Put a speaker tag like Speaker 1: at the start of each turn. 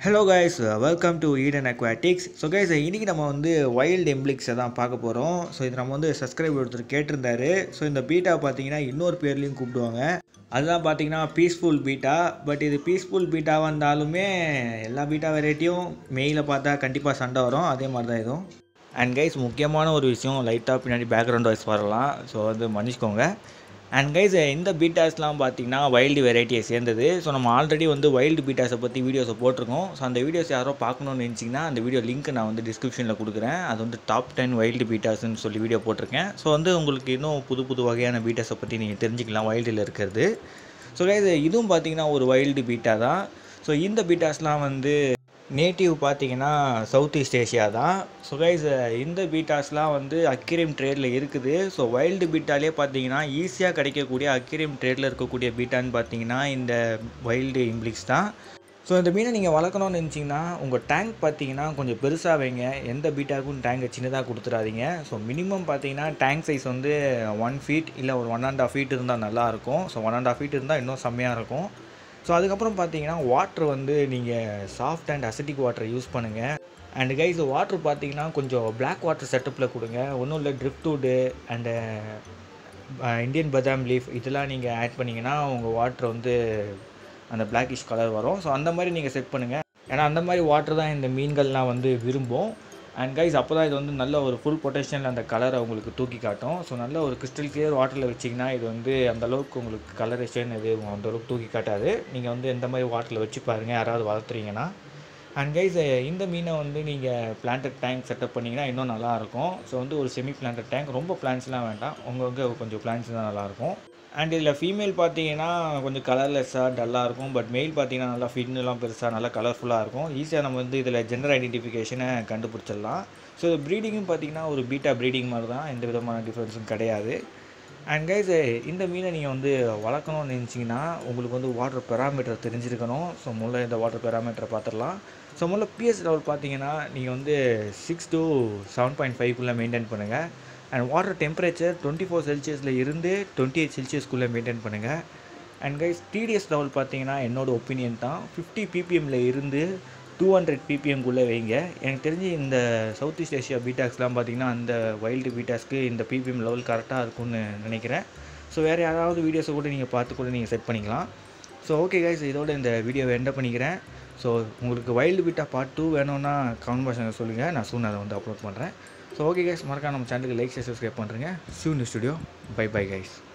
Speaker 1: hello guys welcome to Eden Aquatics so guys இன்றைக்கி நம்ம வந்து வைல்டு எம்ப்ளிக்ஸை தான் பார்க்க போகிறோம் ஸோ இது நம்ம வந்து சப்ஸ்கிரைப் ஒருத்தர் கேட்டிருந்தாரு ஸோ இந்த பீட்டா பார்த்தீங்கன்னா இன்னொரு பேர்லேயும் கூப்பிடுவாங்க அதுதான் பார்த்தீங்கன்னா பீஸ்ஃபுல் பீட்டா பட் இது பீஸ்ஃபுல் பீட்டாவாக இருந்தாலுமே எல்லா பீட்டா வெரைட்டியும் மெயிலில் பார்த்தா கண்டிப்பாக சண்டை வரும் அதே மாதிரி தான் இதுவும் அண்ட் கைஸ் முக்கியமான ஒரு விஷயம் லைட்டாக பின்னாடி பேக்ரவுண்ட் வாய்ஸ் வரலாம் ஸோ வந்து மன்னிச்சுக்கோங்க அண்ட் கைஸ் இந்த பீட்டாஸ்லாம் பார்த்தீங்கன்னா வைல்டு வெரைட்டியை சேர்ந்தது ஸோ நம்ம ஆல்ரெடி வந்து வைல்டு பீட்டாஸை பற்றி வீடியோஸை போட்டிருக்கோம் ஸோ அந்த வீடியோஸ் யாரோ பார்க்கணும்னு நினச்சிங்கன்னா அந்த வீடியோ லிங்க் நான் வந்து டிஸ்கிரிப்ஷனில் கொடுக்குறேன் அது வந்து டாப் டென் வைல்டு பீட்டாஸ்ன்னு சொல்லி வீடியோ போட்டிருக்கேன் ஸோ வந்து உங்களுக்கு இன்னும் புது புது வகையான பீட்டாஸை பற்றி நீங்கள் தெரிஞ்சுக்கலாம் வைல்டில் இருக்கிறது ஸோ கைஸ் இதுவும் பார்த்தீங்கன்னா ஒரு வைல்டு பீட்டா தான் ஸோ இந்த பீட்டாஸ்லாம் வந்து நேட்டிவ் பார்த்தீங்கன்னா சவுத் ஈஸ்ட் ஏஷியா தான் ஸோ கைஸ் இந்த பீட்டாஸ்லாம் வந்து அக்யூரியம் ட்ரேடில் இருக்குது ஸோ வைல்டு பீட்டாலே பார்த்தீங்கன்னா ஈஸியாக கிடைக்கக்கூடிய அக்யூரியம் ட்ரேடில் இருக்கக்கூடிய பீட்டான்னு பார்த்தீங்கன்னா இந்த வைல்டு இம்ப்ளிக்ஸ் தான் ஸோ இந்த மீனை நீங்கள் வளர்க்கணும்னு நினச்சிங்கன்னா உங்கள் டேங்க் பார்த்தீங்கன்னா கொஞ்சம் பெருசாக வைங்க எந்த பீட்டாக்கும் டேங்கை சின்னதாக கொடுத்துடாதீங்க ஸோ மினிமம் பார்த்தீங்கன்னா டேங்க் சைஸ் வந்து ஒன் ஃபீட் இல்லை ஒரு ஒன் அண்ட் ஆஃப் ஃபீட் இருந்தால் நல்லாயிருக்கும் so one and half feet இருந்தால் இன்னும் செம்மையாக இருக்கும் ஸோ அதுக்கப்புறம் பார்த்தீங்கன்னா வாட்ரு வந்து நீங்கள் சாஃப்ட் அண்ட் அசிட்டிக் வாட்டரை யூஸ் பண்ணுங்கள் அண்ட் கைஸ் வாட்ரு பார்த்தீங்கன்னா கொஞ்சம் பிளாக் வாட்டர் செட்டப்பில் கொடுங்க ஒன்றும் இல்லை driftwood and Indian badam leaf இதெல்லாம் நீங்கள் ஆட் பண்ணிங்கன்னா உங்கள் வாட்ரு வந்து அந்த பிளாக்கிஷ் கலர் வரும் ஸோ அந்த மாதிரி நீங்கள் செட் பண்ணுங்கள் ஏன்னா அந்த மாதிரி வாட்டர் தான் இந்த மீன்கள்லாம் வந்து விரும்பும் அண்ட் கைஸ் அப்போ தான் இது வந்து நல்ல ஒரு ஃபுல் பொட்டேஷனில் அந்த கலரை உங்களுக்கு தூக்கி காட்டும் ஸோ நல்ல ஒரு கிறிஸ்டல் கிளியர் வாட்டரில் வச்சிங்கன்னா இது வந்து அந்த அளவுக்கு உங்களுக்கு கலரேஷன் இது அந்த அளவுக்கு தூக்கி காட்டாது நீங்கள் வந்து எந்த மாதிரி வாட்டரில் வச்சு பாருங்கள் யாராவது வளர்த்துறீங்கன்னா அண்ட் கைஸ் இந்த மீனை வந்து நீங்கள் பிளான்டட் டேங்க் செட்டப் பண்ணிங்கன்னா இன்னும் நல்லாயிருக்கும் ஸோ வந்து ஒரு செமி பிளான்டட் டேங்க் ரொம்ப பிளான்ஸ்லாம் வேண்டாம் உங்கவுங்க கொஞ்சம் பிளான்ஸ் தான் நல்லாயிருக்கும் அண்ட் இதில் ஃபீமேல் பார்த்தீங்கன்னா கொஞ்சம் கலர்லெஸ்ஸாக டல்லாக இருக்கும் பட் மெயில் பார்த்தீங்கன்னா நல்லா ஃபின்னுலாம் பெருசாக நல்லா கலர்ஃபுல்லாக இருக்கும் ஈஸியாக நம்ம வந்து இதில் ஜெண்டர் ஐடென்டிஃபிகேஷனை கண்டுபிடிச்சிடலாம் ஸோ ப்ரீடிங்கும் பார்த்தீங்கன்னா ஒரு பீட்டா ப்ரீடிங் மாதிரி தான் எந்த விதமான டிஃப்ரென்ஸும் கிடையாது அண்ட் கைஸ் இந்த மீனை நீங்கள் வந்து வளர்க்கணும்னு நினச்சிங்கன்னா உங்களுக்கு வந்து வாட்டர் பெராமீட்டர் தெரிஞ்சிருக்கணும் ஸோ முதல்ல இந்த வாட்டர் பெராமீட்டரை பார்த்துடலாம் ஸோ முதல்ல பிஎஸ் லெவல் பார்த்தீங்கன்னா நீங்கள் வந்து சிக்ஸ் டு செவன் பாயிண்ட் ஃபைவ்க்குள்ளே மெயின்டைன் பண்ணுங்கள் and water temperature twenty four செல்சியஸில் இருந்து டுவெண்ட்டி எயிட் செல்சியஸ்க்குள்ளே மெயின்டைன் பண்ணுங்கள் அண்ட் கைஸ் டிடிஎஸ் லெவல் பார்த்தீங்கன்னா என்னோடய ஒப்பீனியன் தான் ஃபிஃப்டி பிபிஎம்மில் இருந்து டூ ஹண்ட்ரட் பிபிஎம்குள்ளே வைங்க எனக்கு தெரிஞ்சு இந்த சவுத் ஈஸ்ட் ஏஷியா பீட்டாக்ஸ்லாம் பார்த்தீங்கன்னா அந்த வைல்டு பீட்டாஸ்க்கு இந்த பிபிஎம் லெவல் கரெக்டாக இருக்கும்னு நினைக்கிறேன் ஸோ வேறு யாராவது வீடியோஸை கூட நீங்கள் பார்த்து கூட நீங்கள் செட் பண்ணிக்கலாம் ஸோ ஓகே கைஸ் இதோட இந்த வீடியோவை எண்ட் பண்ணிக்கிறேன் ஸோ உங்களுக்கு வைல்டு பீட்டா பார்ட் டூ வேணும்னா கமெண்ட் பாக்ஸில் சொல்லுங்கள் நான் சூன் அதை வந்து அப்லோட் பண்ணுறேன் ஸோ ஓகே கைஸ் மறக்காம நம்ம சேனலுக்கு லைக் ஷேர் சப்ஸ்கிரைப் பண்ணுறேங்க Shiv new studio bye bye guys